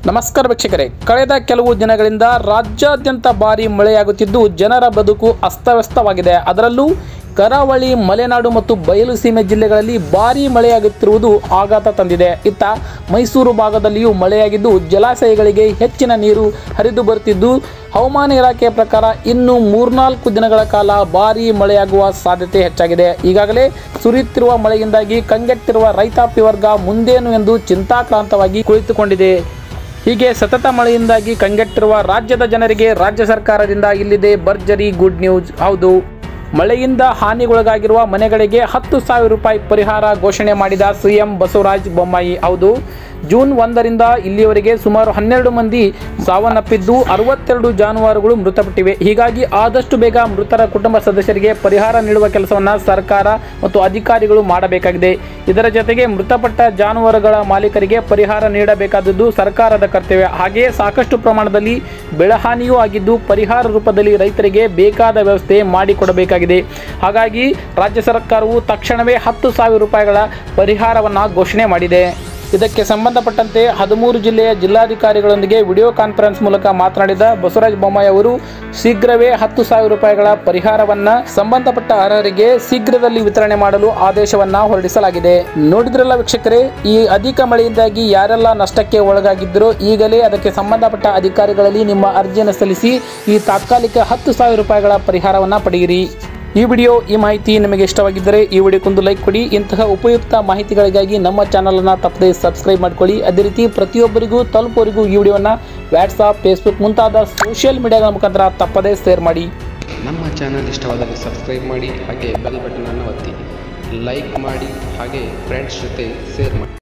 ನಮಸ್ಕಾರ ವೀಕ್ಷಕರೇ ಕಳೆದ ಕೆಲವು ದಿನಗಳಿಂದ ರಾಜ್ಯಾದ್ಯಂತ ಭಾರಿ ಮಳೆಯಾಗುತ್ತಿದ್ದು ಜನರ ಬದುಕು ಅಸ್ತವ್ಯಸ್ತವಾಗಿದೆ ಅದರಲ್ಲೂ ಕರಾವಳಿ ಮಲೆನಾಡು ಮತ್ತು ಬಯಲು ಸೀಮೆ ಜಿಲ್ಲೆಗಳಲ್ಲಿ ಭಾರಿ ಮಳೆಯಾಗುತ್ತಿರುವುದು ಆಘಾತ ತಂದಿದೆ ಇತ್ತ ಮೈಸೂರು ಭಾಗದಲ್ಲಿಯೂ ಮಳೆಯಾಗಿದ್ದು ಜಲಾಶಯಗಳಿಗೆ ಹೆಚ್ಚಿನ ನೀರು ಹರಿದು ಬರುತ್ತಿದ್ದು ಹವಾಮಾನ ಇಲಾಖೆಯ ಪ್ರಕಾರ ಇನ್ನು ಮೂರ್ನಾಲ್ಕು ದಿನಗಳ ಕಾಲ ಭಾರೀ ಮಳೆಯಾಗುವ ಸಾಧ್ಯತೆ ಹೆಚ್ಚಾಗಿದೆ ಈಗಾಗಲೇ ಸುರಿಯುತ್ತಿರುವ ಮಳೆಯಿಂದಾಗಿ ಕಂಗೆಟ್ಟಿರುವ ರೈತಾಪಿ ವರ್ಗ ಮುಂದೇನು ಎಂದು ಚಿಂತಾಕ್ರಾಂತವಾಗಿ ಕುಳಿತುಕೊಂಡಿದೆ ಹೀಗೆ ಸತತ ಮಳೆಯಿಂದಾಗಿ ಕಂಗೆಟ್ಟಿರುವ ರಾಜ್ಯದ ಜನರಿಗೆ ರಾಜ್ಯ ಸರ್ಕಾರದಿಂದ ಇಲ್ಲಿದೆ ಭರ್ಜರಿ ಗುಡ್ ನ್ಯೂಸ್ ಹೌದು ಮಳೆಯಿಂದ ಹಾನಿಗೊಳಗಾಗಿರುವ ಮನೆಗಳಿಗೆ ಹತ್ತು ಸಾವಿರ ರೂಪಾಯಿ ಪರಿಹಾರ ಘೋಷಣೆ ಮಾಡಿದ ಸಿಎಂ ಬಸವರಾಜ ಬೊಮ್ಮಾಯಿ ಹೌದು ಜೂನ್ ಒಂದರಿಂದ ಇಲ್ಲಿಯವರೆಗೆ ಸುಮಾರು ಹನ್ನೆರಡು ಮಂದಿ ಸಾವನ್ನಪ್ಪಿದ್ದು ಅರವತ್ತೆರಡು ಜಾನುವಾರುಗಳು ಮೃತಪಟ್ಟಿವೆ ಹೀಗಾಗಿ ಆದಷ್ಟು ಬೇಗ ಮೃತರ ಕುಟುಂಬ ಸದಸ್ಯರಿಗೆ ಪರಿಹಾರ ನೀಡುವ ಕೆಲಸವನ್ನು ಸರ್ಕಾರ ಮತ್ತು ಅಧಿಕಾರಿಗಳು ಮಾಡಬೇಕಾಗಿದೆ ಇದರ ಜೊತೆಗೆ ಮೃತಪಟ್ಟ ಜಾನುವಾರುಗಳ ಮಾಲೀಕರಿಗೆ ಪರಿಹಾರ ನೀಡಬೇಕಾದದ್ದು ಸರ್ಕಾರದ ಕರ್ತವ್ಯ ಹಾಗೆಯೇ ಸಾಕಷ್ಟು ಪ್ರಮಾಣದಲ್ಲಿ ಬೆಳೆಹಾನಿಯೂ ಆಗಿದ್ದು ಪರಿಹಾರ ರೂಪದಲ್ಲಿ ರೈತರಿಗೆ ಬೇಕಾದ ವ್ಯವಸ್ಥೆ ಮಾಡಿಕೊಡಬೇಕಾಗಿದೆ ಹಾಗಾಗಿ ರಾಜ್ಯ ಸರ್ಕಾರವು ತಕ್ಷಣವೇ ಹತ್ತು ಸಾವಿರ ರೂಪಾಯಿಗಳ ಪರಿಹಾರವನ್ನು ಘೋಷಣೆ ಮಾಡಿದೆ ಇದಕ್ಕೆ ಸಂಬಂಧಪಟ್ಟಂತೆ ಹದಿಮೂರು ಜಿಲ್ಲೆಯ ಜಿಲ್ಲಾಧಿಕಾರಿಗಳೊಂದಿಗೆ ವಿಡಿಯೋ ಕಾನ್ಫರೆನ್ಸ್ ಮೂಲಕ ಮಾತನಾಡಿದ ಬಸವರಾಜ ಬೊಮ್ಮಾಯಿ ಅವರು ಶೀಘ್ರವೇ ಹತ್ತು ಸಾವಿರ ರೂಪಾಯಿಗಳ ಪರಿಹಾರವನ್ನ ಸಂಬಂಧಪಟ್ಟ ಅರ್ಹರಿಗೆ ಶೀಘ್ರದಲ್ಲಿ ವಿತರಣೆ ಮಾಡಲು ಆದೇಶವನ್ನ ಹೊರಡಿಸಲಾಗಿದೆ ನೋಡಿದ್ರಲ್ಲ ವೀಕ್ಷಕರೇ ಈ ಅಧಿಕ ಮಳೆಯಿಂದಾಗಿ ಯಾರೆಲ್ಲ ನಷ್ಟಕ್ಕೆ ಒಳಗಾಗಿದ್ದರೋ ಈಗಲೇ ಅದಕ್ಕೆ ಸಂಬಂಧಪಟ್ಟ ಅಧಿಕಾರಿಗಳಲ್ಲಿ ನಿಮ್ಮ ಅರ್ಜಿಯನ್ನು ಸಲ್ಲಿಸಿ ಈ ತಾತ್ಕಾಲಿಕ ಹತ್ತು ಸಾವಿರ ರೂಪಾಯಿಗಳ ಪರಿಹಾರವನ್ನ ಪಡೆಯಿರಿ ಈ ವಿಡಿಯೋ ಈ ಮಾಹಿತಿ ನಿಮಗೆ ಇಷ್ಟವಾಗಿದ್ದರೆ ಈ ವಿಡಿಯೋಕ್ಕೊಂದು ಲೈಕ್ ಕೊಡಿ ಇಂತಹ ಉಪಯುಕ್ತ ಮಾಹಿತಿಗಳಿಗಾಗಿ ನಮ್ಮ ಚಾನಲನ್ನು ತಪ್ಪದೆ ಸಬ್ಸ್ಕ್ರೈಬ್ ಮಾಡ್ಕೊಳ್ಳಿ ಅದೇ ರೀತಿ ಪ್ರತಿಯೊಬ್ಬರಿಗೂ ತಲುಪುವರಿಗೂ ಈ ವಿಡಿಯೋನ ವಾಟ್ಸಾಪ್ ಫೇಸ್ಬುಕ್ ಮುಂತಾದ ಸೋಷಿಯಲ್ ಮೀಡಿಯಾಗಳ ಮುಖಾಂತರ ತಪ್ಪದೇ ಶೇರ್ ಮಾಡಿ ನಮ್ಮ ಚಾನಲ್ ಇಷ್ಟವಾದಲ್ಲಿ ಸಬ್ಸ್ಕ್ರೈಬ್ ಮಾಡಿ ಹಾಗೆ ಬೆಲ್ ಬಟನನ್ನು ಒತ್ತಿ ಲೈಕ್ ಮಾಡಿ ಹಾಗೆ ಫ್ರೆಂಡ್ಸ್ ಜೊತೆ ಶೇರ್ ಮಾಡಿ